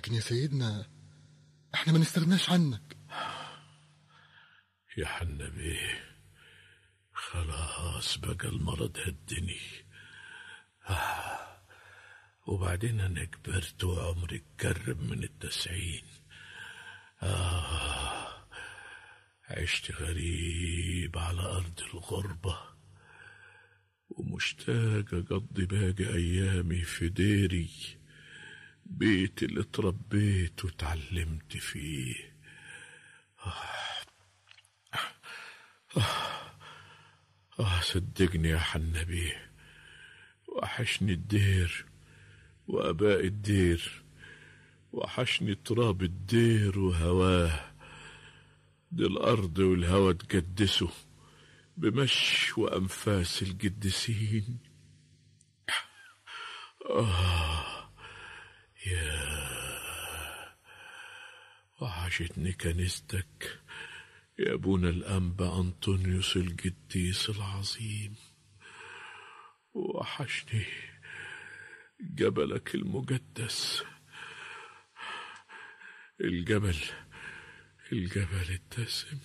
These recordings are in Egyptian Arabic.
لكن يا سيدنا احنا ما نستغناش عنك يا حنبي خلاص بقى المرض هدني آه. وبعدين أنا كبرت وعمري قرب من التسعين آه. عشت غريب على أرض الغربة ومشتاق أقضي باقي أيامي في ديري بيت اللي اتربيت وتعلمت فيه آه صدقني يا حنبي وحشني الدير وأباء الدير وحشني تراب الدير وهواه دي الأرض والهوى تقدسوا بمش وأنفاس القديسين آه يا وحشتني كنيستك يا أبونا الأنبا أنطونيوس القديس العظيم وحشني جبلك المقدس الجبل الجبل الدسم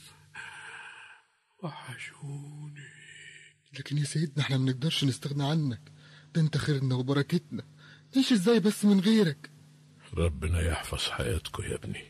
وحشوني لكن يا سيدنا احنا ما نقدرش نستغنى عنك ده انت خيرنا وبركتنا نعيش ازاي بس من غيرك ربنا يحفظ حياتكم يا ابني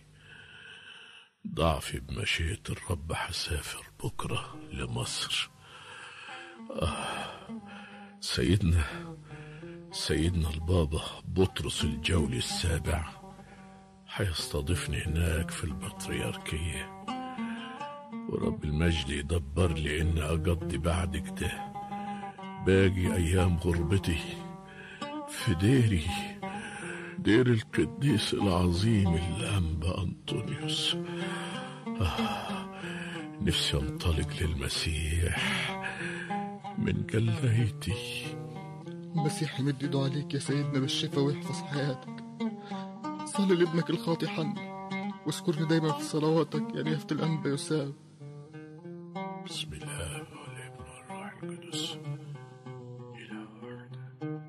ضعفي بمشيئة الرب حسافر بكرة لمصر آه سيدنا سيدنا البابا بطرس الجولي السابع حيستضيفني هناك في البطريركية ورب المجد يدبر لي إني أقضي بعد كده باقي أيام غربتي في ديري دير القديس العظيم الأنبا أنطونيوس آه نفسي أنطلق للمسيح من قلايتي المسيح يمد ايده عليك يا سيدنا بالشفاء ويحفظ حياتك صلي لابنك الخاطي حنا واذكرني دايما في صلواتك يا نيافة الأنبا يساب بسم الله والابن والروح القدس إلى واحد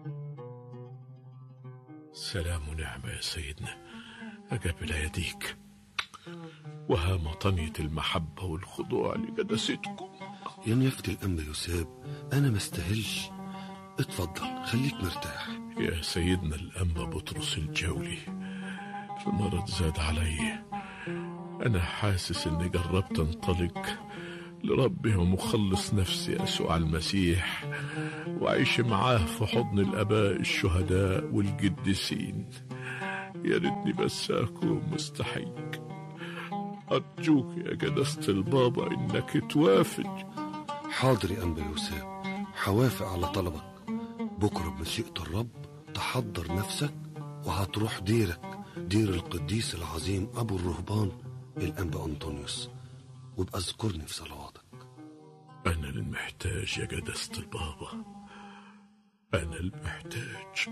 سلام ونعمة يا سيدنا أقبل يديك وها مطنية المحبة والخضوع لقداستكم يا نيافة الأنبا يساب أنا ما استاهلش اتفضل خليك مرتاح يا سيدنا الأنبا بطرس الجولي المرض زاد علي أنا حاسس إني جربت أنطلق لربي ومخلص نفسي يسوع المسيح وأعيش معاه في حضن الآباء الشهداء والقديسين يا ريتني بس أكون مستحق أرجوك يا قداسة البابا إنك توافق حاضر يا أنبا يساب حوافق على طلبك بكرة بمشيئة الرب تحضر نفسك وهتروح ديرك دير القديس العظيم أبو الرهبان الأنبا أنطونيوس وابقى اذكرني في صلواتك أنا المحتاج يا قداسة البابا أنا المحتاج